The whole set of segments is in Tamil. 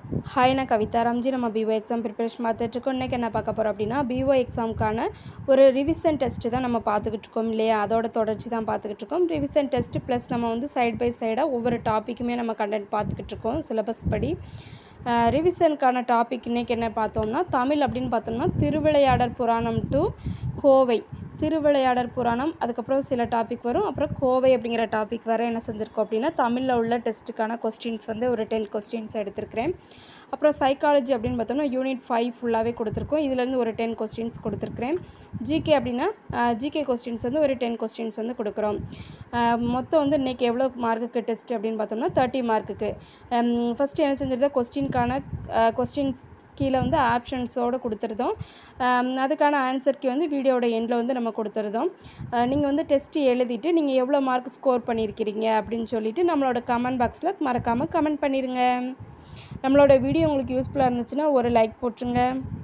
ஹாய் நான் கவிதா ராம்ஜி நம்ம பிஓ எக்ஸாம் ப்ரிப்பரேஷன் பார்த்துட்ருக்கோம் இன்றைக்கி என்ன பார்க்க போகிறோம் அப்படின்னா பிஓ எக்ஸாமுக்கான ஒரு ரிவிஷன் டெஸ்ட்டு தான் நம்ம பார்த்துக்கிட்டு இருக்கோம் இல்லையா அதோட தொடர்ச்சி தான் பார்த்துக்கிட்டு இருக்கோம் ரிவிஷன் டெஸ்ட்டு ப்ளஸ் நம்ம வந்து சைட் பை சைடாக ஒவ்வொரு டாப்பிக்குமே நம்ம கண்டென்ட் பார்த்துக்கிட்டு இருக்கோம் சிலபஸ் படி ரிவிஷனுக்கான டாபிக் இன்றைக்கி என்ன பார்த்தோம்னா தமிழ் அப்படின்னு பார்த்தோம்னா திருவிளையாடற் புராணம் டு கோவை திருவிளையாடற் புராணம் அதுக்கப்புறம் சில டாபிக் வரும் அப்புறம் கோவை அப்படிங்கிற டாபிக் வர என்ன செஞ்சுருக்கோம் அப்படின்னா தமிழில் உள்ள டெஸ்ட்டுக்கான கொஸ்டின்ஸ் வந்து ஒரு டென் கொஸ்டின்ஸ் எடுத்திருக்கிறேன் அப்புறம் சைக்காலஜி அப்படின்னு பார்த்தோம்னா யூனிட் ஃபைவ் ஃபுல்லாகவே கொடுத்துருக்கோம் இதுலேருந்து ஒரு டென் கொஸ்டின்ஸ் கொடுத்துருக்குறேன் ஜிகே அப்படின்னா ஜிகே கொஸ்டின்ஸ் வந்து ஒரு டென் கொஸ்டின்ஸ் வந்து கொடுக்குறோம் மொத்தம் வந்து இன்றைக்கி எவ்வளோ மார்க்குக்கு டெஸ்ட் அப்படின்னு பார்த்தோம்னா தேர்ட்டி மார்க்குக்கு ஃபஸ்ட்டு என்ன செஞ்சிருந்தா கொஸ்டின்கான கொஸ்டின்ஸ் கீழே வந்து ஆப்ஷன்ஸோடு கொடுத்துருந்தோம் அதுக்கான ஆன்சருக்கு வந்து வீடியோட எண்டில் வந்து நம்ம கொடுத்துருந்தோம் நீங்கள் வந்து டெஸ்ட்டு எழுதிட்டு நீங்கள் எவ்வளோ மார்க் ஸ்கோர் பண்ணியிருக்கிறீங்க அப்படின்னு சொல்லிட்டு நம்மளோட கமெண்ட் பாக்ஸில் மறக்காமல் கமெண்ட் பண்ணிடுங்க நம்மளோட வீடியோ உங்களுக்கு யூஸ்ஃபுல்லாக இருந்துச்சுன்னா ஒரு லைக் போட்டுருங்க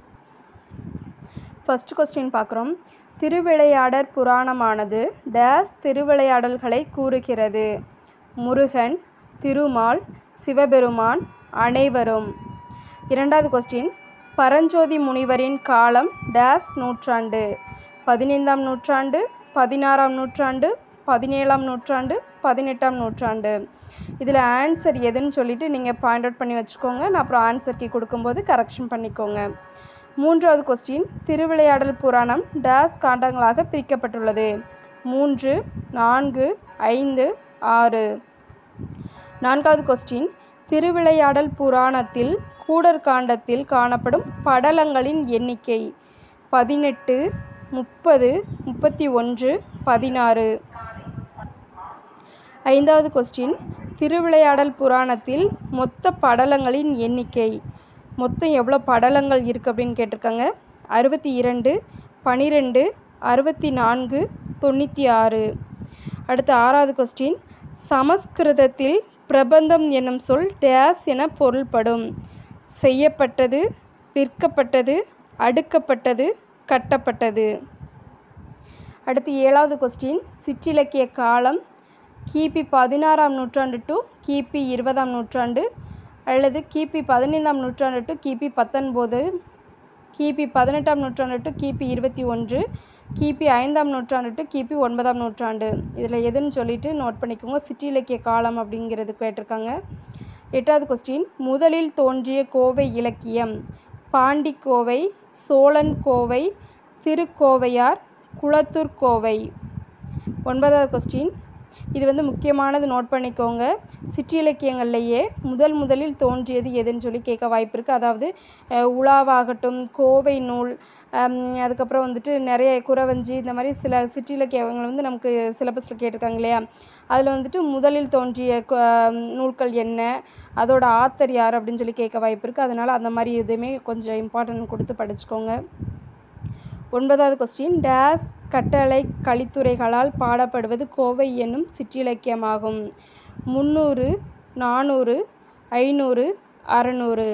ஃபஸ்ட் கொஸ்டின் பார்க்குறோம் திருவிளையாடற் புராணமானது டேஸ் திருவிளையாடல்களை கூறுகிறது முருகன் திருமால் சிவபெருமான் அனைவரும் இரண்டாவது கொஸ்டின் பரஞ்சோதி முனிவரின் காலம் டேஸ் நூற்றாண்டு பதினைந்தாம் நூற்றாண்டு பதினாறாம் நூற்றாண்டு பதினேழாம் நூற்றாண்டு பதினெட்டாம் நூற்றாண்டு இதில் ஆன்சர் எதுன்னு சொல்லிவிட்டு நீங்கள் பாயிண்ட் அவுட் பண்ணி வச்சுக்கோங்க நான் அப்புறம் ஆன்சர் கீ கொடுக்கும்போது கரெக்ஷன் பண்ணிக்கோங்க மூன்றாவது கொஸ்டின் திருவிளையாடல் புராணம் டேஸ் காண்டங்களாக பிரிக்கப்பட்டுள்ளது மூன்று நான்கு ஐந்து ஆறு நான்காவது கொஸ்டின் திருவிளையாடல் புராணத்தில் கூடர் காண்டத்தில் காணப்படும் படலங்களின் எண்ணிக்கை பதினெட்டு முப்பது முப்பத்தி ஒன்று பதினாறு ஐந்தாவது கொஸ்டின் திருவிளையாடல் புராணத்தில் மொத்த படலங்களின் எண்ணிக்கை மொத்தம் எவ்வளோ படலங்கள் இருக்குது அப்படின்னு கேட்டிருக்காங்க அறுபத்தி இரண்டு பனிரெண்டு அறுபத்தி நான்கு தொண்ணூற்றி ஆறு அடுத்த ஆறாவது கொஸ்டின் சமஸ்கிருதத்தில் பிரபந்தம் என்னும் சொல் டேஸ் என பொருள்படும் செய்யப்பட்டது விற்கப்பட்டது அடுக்கப்பட்டது கட்டப்பட்டது அடுத்து ஏழாவது கொஸ்டின் சிற்றிலக்கிய காலம் கிபி பதினாறாம் நூற்றாண்டு டு கிபி இருபதாம் நூற்றாண்டு அல்லது கிபி பதினைந்தாம் நூற்றாண்டு டு கிபி பத்தொன்பது கிபி பதினெட்டாம் நூற்றாண்டு டு கிபி இருபத்தி ஒன்று கிபி ஐந்தாம் நூற்றாண்டு டு கிபி ஒன்பதாம் நூற்றாண்டு இதில் எதுன்னு சொல்லிட்டு நோட் பண்ணிக்கோங்க சிற்றிலக்கிய காலம் அப்படிங்கிறது கேட்டிருக்காங்க எட்டாவது கொஸ்டின் முதலில் தோன்றிய கோவை இலக்கியம் பாண்டிக்கோவை சோழன் கோவை திருக்கோவையார் குளத்தூர் கோவை ஒன்பதாவது கொஸ்டின் இது வந்து முக்கியமானது நோட் பண்ணிக்கோங்க சிற்றிலக்கியங்கள்லேயே முதல் முதலில் தோன்றியது எதுன்னு சொல்லி கேட்க வாய்ப்பு இருக்குது அதாவது உலாவாகட்டும் கோவை நூல் அதுக்கப்புறம் வந்துட்டு நிறைய குறவஞ்சி இந்த மாதிரி சில சிற்றிலக்கியங்கள் வந்து நமக்கு சிலபஸில் கேட்டிருக்காங்க இல்லையா அதில் வந்துட்டு முதலில் தோன்றிய நூல்கள் என்ன அதோட ஆத்தர் யார் அப்படின்னு சொல்லி கேட்க வாய்ப்பு இருக்குது அதனால் அந்த மாதிரி எதுவுமே கொஞ்சம் இம்பார்ட்டன்ட் கொடுத்து படிச்சுக்கோங்க ஒன்பதாவது கொஸ்டின் டேஸ் கட்டளை கலித்துறைகளால் பாடப்படுவது கோவை என்னும் சிற்றிலக்கியமாகும் முந்நூறு நானூறு ஐநூறு அறநூறு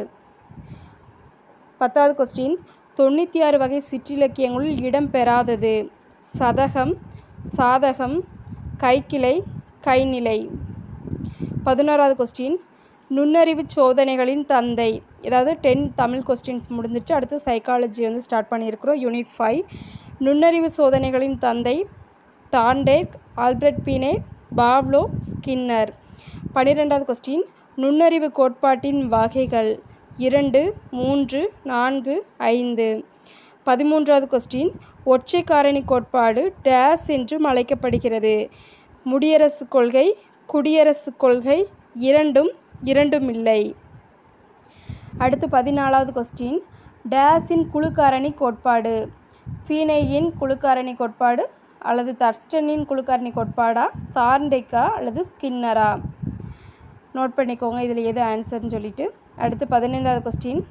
பத்தாவது கொஸ்டின் தொண்ணூற்றி ஆறு வகை சிற்றிலக்கியங்களுள் இடம்பெறாதது சதகம் சாதகம் கைக்கிளை கைநிலை பதினோராவது கொஸ்டின் நுண்ணறிவு சோதனைகளின் தந்தை ஏதாவது டென் தமிழ் கொஸ்டின்ஸ் முடிஞ்சிச்சு அடுத்து சைக்காலஜி வந்து ஸ்டார்ட் பண்ணியிருக்கிறோம் யூனிட் ஃபைவ் நுண்ணறிவு சோதனைகளின் தந்தை Thorndike Albert Binet Pavlov Skinner பன்னிரெண்டாவது கொஸ்டின் நுண்ணறிவு கோட்பாட்டின் வகைகள் இரண்டு மூன்று நான்கு ஐந்து பதிமூன்றாவது கொஸ்டின் ஒற்றை காரணி கோட்பாடு டேஸ் என்றும் அழைக்கப்படுகிறது முடியரசு கொள்கை குடியரசு கொள்கை இரண்டும் இரண்டும் இல்லை அடுத்து பதினாலாவது கொஸ்டின் டேஸின் குழுக்காரணி கோட்பாடு ஃபீனேயின் குழுக்காரணி கோட்பாடு அல்லது தர்ஸ்டனின் குழுக்காரணி கோட்பாடா தார்ண்டெக்கா அல்லது ஸ்கின்னரா நோட் பண்ணிக்கோங்க இதில் எது ஆன்சர்னு சொல்லிட்டு அடுத்து பதினைந்தாவது கொஸ்டின்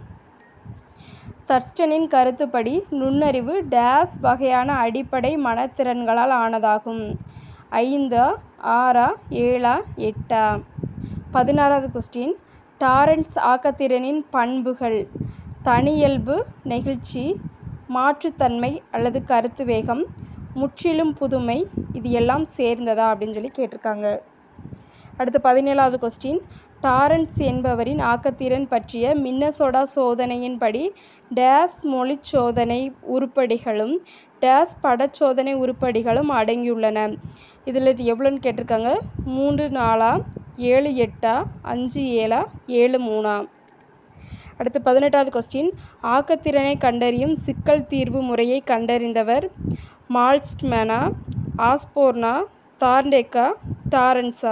தர்ஸ்டனின் கருத்துப்படி நுண்ணறிவு டேஸ் வகையான அடிப்படை மனத்திறன்களால் ஆனதாகும் ஐந்தா ஆறா ஏழா எட்டா பதினாறாவது கொஸ்டின் டாரன்ஸ் ஆக்கத்திறனின் பண்புகள் தனியல்பு நெகிழ்ச்சி மாற்றுத்தன்மை அல்லது கருத்து வேகம் முற்றிலும் புதுமை இது எல்லாம் சேர்ந்ததா அப்படின்னு சொல்லி கேட்டிருக்காங்க அடுத்து பதினேழாவது கொஸ்டின் டாரன்ஸ் என்பவரின் ஆக்கத்திறன் பற்றிய மின்னசோடா சோதனையின்படி டேஸ் மொழிச் சோதனை உருப்படிகளும் டேஸ் படச்சோதனை உருப்படிகளும் அடங்கியுள்ளன இதில் எவ்வளோன்னு கேட்டிருக்காங்க மூன்று நாலா ஏழு எட்டா அஞ்சு ஏழா ஏழு மூணா அடுத்து பதினெட்டாவது கொஸ்டின் ஆக்கத்திறனை கண்டறியும் சிக்கல் தீர்வு முறையை கண்டறிந்தவர் மால்ஸ்ட்மேனா ஆஸ்போர்னா தார்டெக்கா டாரன்ஸா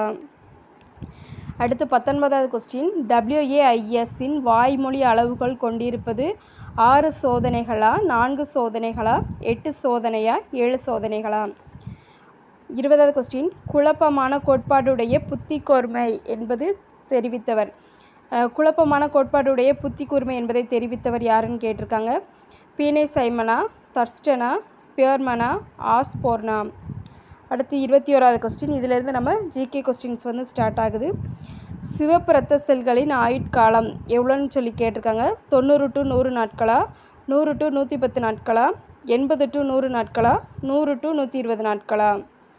அடுத்து பத்தொன்பதாவது கொஸ்டின் டபிள்யூஏஐஎஸ்ஸின் வாய்மொழி அளவுகள் கொண்டிருப்பது ஆறு சோதனைகளா நான்கு சோதனைகளா எட்டு சோதனையா ஏழு சோதனைகளா இருபதாவது கொஸ்டின் குழப்பமான கோட்பாடுடைய புத்தி கூர்மை என்பது தெரிவித்தவர் அஹ், குழப்பமான கோட்பாடுடைய புத்தி கூர்மை என்பதை தெரிவித்தவர் யாருன்னு கேட்டிருக்காங்க பீனே சைமனா தர்ஸ்டனா ஸ்பியர்மனா ஆஸ்போர்னா அடுத்து இருபத்தி ஓராவது கொஸ்டின் இதிலிருந்து நம்ம ஜிகே கொஸ்டின்ஸ் வந்து ஸ்டார்ட் ஆகுது சிவப்பு ரத்த செல்களின் ஆயுட்காலம் எவ்வளோன்னு சொல்லி கேட்டிருக்காங்க தொண்ணூறு டு நூறு நாட்களா நூறு டு நூற்றி பத்து நாட்களா எண்பது டு நூறு நாட்களா நூறு டு நூற்றி இருபது நாட்களா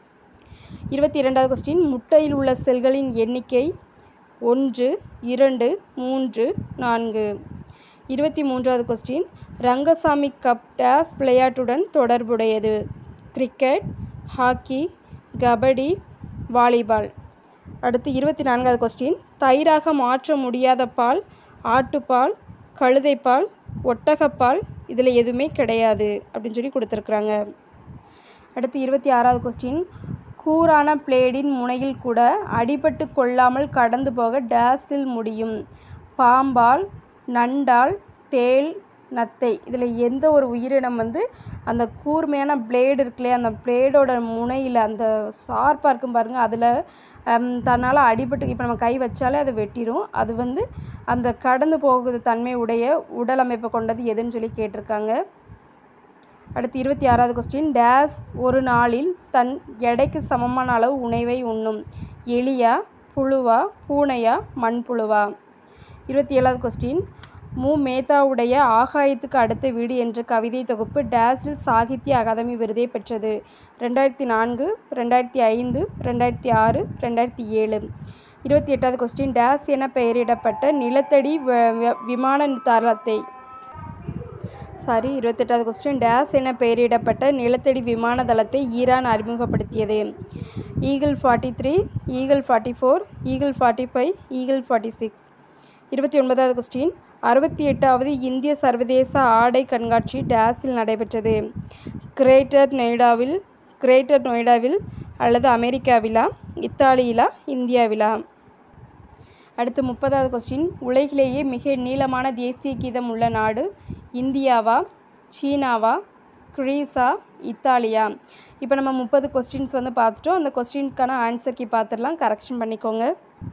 இருபத்தி இரண்டாவது கொஸ்டின் முட்டையில் உள்ள செல்களின் எண்ணிக்கை ஒன்று இரண்டு மூன்று நான்கு இருபத்தி மூன்றாவது கொஸ்டின் ரங்கசாமி கப் டேஸ் விளையாட்டுடன் தொடர்புடையது கிரிக்கெட் ஹாக்கி கபடி வாலிபால் அடுத்து இருபத்தி நான்காவது கொஸ்டின் தயிராக மாற்ற முடியாத பால் ஆட்டுப்பால் கழுதைப்பால் ஒட்டகப்பால் இதில் எதுவுமே கிடையாது அப்படின்னு சொல்லி கொடுத்துருக்குறாங்க அடுத்து இருபத்தி ஆறாவது கொஸ்டின் கூரான பிளேடின் முனையில் கூட அடிபட்டு கொள்ளாமல் கடந்து போக டேஸில் முடியும் பாம்பால் நண்டால் தேள் நத்தை இதில் எந்த ஒரு உயிரினம் வந்து அந்த கூர்மையான பிளேடு இருக்குல்லையா அந்த பிளேடோட முனையில் அந்த ஷார்ப்பாக இருக்கும் பாருங்கள் அதில் தன்னால் அடிபட்டு இப்போ நம்ம கை வச்சாலே அதை வெட்டிடும் அது வந்து அந்த கடந்து போகுது தன்மை உடைய உடல் அமைப்பை கொண்டது எதுன்னு சொல்லி கேட்டிருக்காங்க அடுத்து இருபத்தி ஆறாவது கொஸ்டின் டேஸ் ஒரு நாளில் தன் எடைக்கு சமமான அளவு உணவை உண்ணும் எலியா புழுவா பூனையா மண்புழுவா இருபத்தி ஏழாவது கொஸ்டின் மு மேத்தாவுடைய ஆகாயத்துக்கு அடுத்த வீடு என்ற கவிதை தொகுப்பு டேஸில் சாகித்ய அகாதமி விருதை பெற்றது ரெண்டாயிரத்தி நான்கு ரெண்டாயிரத்தி ஐந்து ரெண்டாயிரத்தி ஆறு ரெண்டாயிரத்தி ஏழு இருபத்தி எட்டாவது கொஸ்டின் டேஸ் என பெயரிடப்பட்ட நிலத்தடி வ- வ- விமான தளத்தை சாரி இருபத்தெட்டாவது கொஸ்டின் டேஸ் என பெயரிடப்பட்ட நிலத்தடி விமான தளத்தை ஈரான் அறிமுகப்படுத்தியது Eagle forty three Eagle forty four Eagle forty five Eagle forty six இருபத்தி ஒன்பதாவது கொஸ்டின் அறுபத்தி எட்டாவது இந்திய சர்வதேச ஆடை கண்காட்சி டேஸில் நடைபெற்றது கிரேட்டர் நொய்டாவில் கிரேட்டர் நொய்டாவில் அல்லது அமெரிக்காவிலா இத்தாலியிலா இந்தியாவிலா அடுத்து முப்பதாவது கொஸ்டின் உலகிலேயே மிக நீளமான தேசிய கீதம் உள்ள நாடு இந்தியாவா சீனாவா கிரீஸா இத்தாலியா இப்போ நம்ம முப்பது கொஸ்டின்ஸ் வந்து பார்த்துட்டோம் அந்த கொஸ்டின்ஸ்க்கான ஆன்சர் கீ பார்த்துடலாம் கரெக்ஷன் பண்ணிக்கோங்க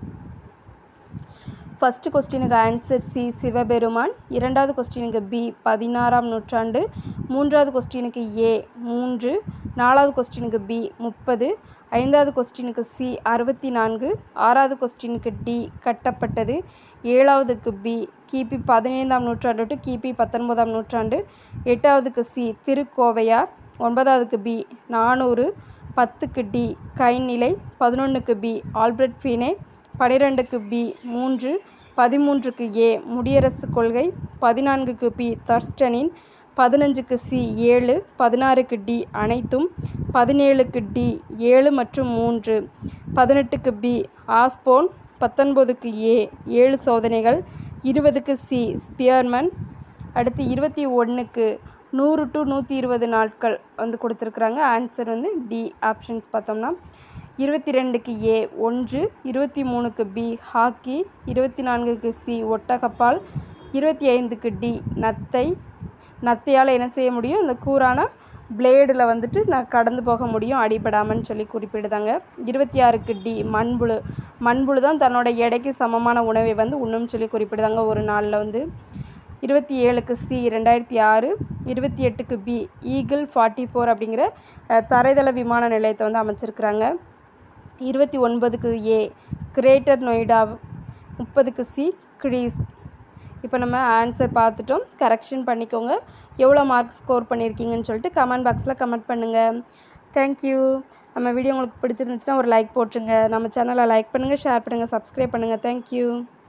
ஃபஸ்ட்டு கொஸ்டினுக்கு ஆன்சர் சி சிவபெருமான் இரண்டாவது கொஸ்டினுக்கு பி பதினாறாம் நூற்றாண்டு மூன்றாவது கொஸ்டினுக்கு ஏ மூன்று நாலாவது கொஸ்டினுக்கு பி முப்பது ஐந்தாவது கொஸ்டினுக்கு சி அறுபத்தி நான்கு ஆறாவது கொஸ்டினுக்கு டி கட்டப்பட்டது ஏழாவதுக்கு பி கிபி பதினைந்தாம் நூற்றாண்டு டு கிபி பத்தொன்பதாம் நூற்றாண்டு எட்டாவதுக்கு சி திருக்கோவையார் ஒன்பதாவதுக்கு பி நானூறு பத்துக்கு டி கைநிலை பதினொன்றுக்கு பி ஆல்பர்ட் ஃபீனே பனிரெண்டுக்கு பி மூன்று பதிமூன்றுக்கு ஏ முடியரசு கொள்கை பதினான்குக்கு பி தர்ஸ்டனின் பதினஞ்சுக்கு சி ஏழு பதினாறுக்கு டி அனைத்தும் பதினேழுக்கு டி ஏழு மற்றும் மூன்று பதினெட்டுக்கு பி ஆஸ்போன் பத்தொன்பதுக்கு ஏ ஏழு சோதனைகள் இருபதுக்கு சி ஸ்பியர்மன் அடுத்து இருபத்தி ஒன்றுக்கு நூறு டு நூற்றி இருபது நாட்கள் வந்து கொடுத்துருக்குறாங்க ஆன்சர் வந்து டி ஆப்ஷன்ஸ் பார்த்தோம்னா இருபத்தி ரெண்டுக்கு ஏ ஒன்று இருபத்தி மூணுக்கு பி ஹாக்கி இருபத்தி நான்குக்கு சி ஒட்டகப்பால் இருபத்தி ஐந்துக்கு டி நத்தை நத்தையால் என்ன செய்ய முடியும் இந்த கூரான பிளேடில் வந்துட்டு நான் கடந்து போக முடியும் அடிபடாமன்னு சொல்லி குறிப்பிடுதாங்க இருபத்தி ஆறுக்கு டி மண்புழு மண்புழு தான் தன்னோட எடைக்கு சமமான உணவை வந்து உண்ணும்னு சொல்லி குறிப்பிடுதாங்க ஒரு நாளில் வந்து இருபத்தி ஏழுக்கு சி ரெண்டாயிரத்தி ஆறு இருபத்தி எட்டுக்கு பி ஈகிள் ஃபார்ட்டி ஃபோர் அப்படிங்கிற அஹ், தரைதள விமான நிலையத்தை வந்து அமைச்சிருக்கிறாங்க இருபத்தி ஒன்பதுக்கு ஏ கிரேட்டர் நொய்டா முப்பதுக்கு சி கிரீஸ் இப்போ நம்ம ஆன்சர் பார்த்துட்டோம் கரெக்ஷன் பண்ணிக்கோங்க எவ்வளோ மார்க் ஸ்கோர் பண்ணியிருக்கீங்கன்னு சொல்லிட்டு கமெண்ட் பாக்ஸில் கமெண்ட் பண்ணுங்கள் தேங்க்யூ நம்ம வீடியோ உங்களுக்கு பிடிச்சிருந்துச்சுன்னா ஒரு லைக் போட்டுருங்க நம்ம சேனலை லைக் பண்ணுங்கள் ஷேர் பண்ணுங்கள் சப்ஸ்கிரைப் பண்ணுங்கள் தேங்க்யூ